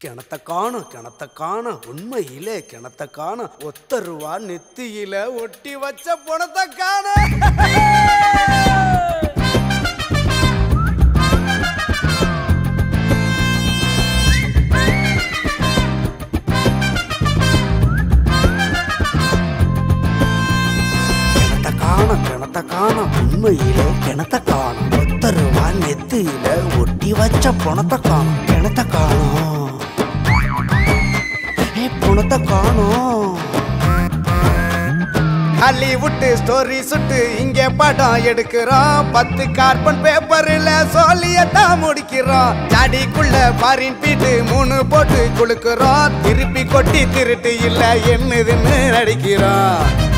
கிணத்த காணும் கிணத்த காணும் உண்மையிலே கிணத்த காணும் ஒத்த ரூபா நெத்தியில ஒட்டி வச்ச பணத்தை காணும் கிணத்த காணும் கிணத்த காணும் உண்மையிலே கிணத்த காணும் ஒத்த ரூபா நெத்தியில ஒட்டி வச்ச பணத்தை காணும் கிணத்த காணும் ஏ பணத்தை காணும் ஹாலிவுட் ஸ்டோரி சுட்டு இங்க படம் எடுக்கிறோம் பத்து கார்பன் பேப்பர்ல சோழியத்தான் முடிக்கிறோம் ஜாடிக்குள்ள பாரின் பீட்டு மூணு போட்டு குளுக்குறோம் திருப்பி கொட்டி திருட்டு இல்ல என்னதுன்னு நடிக்கிறோம்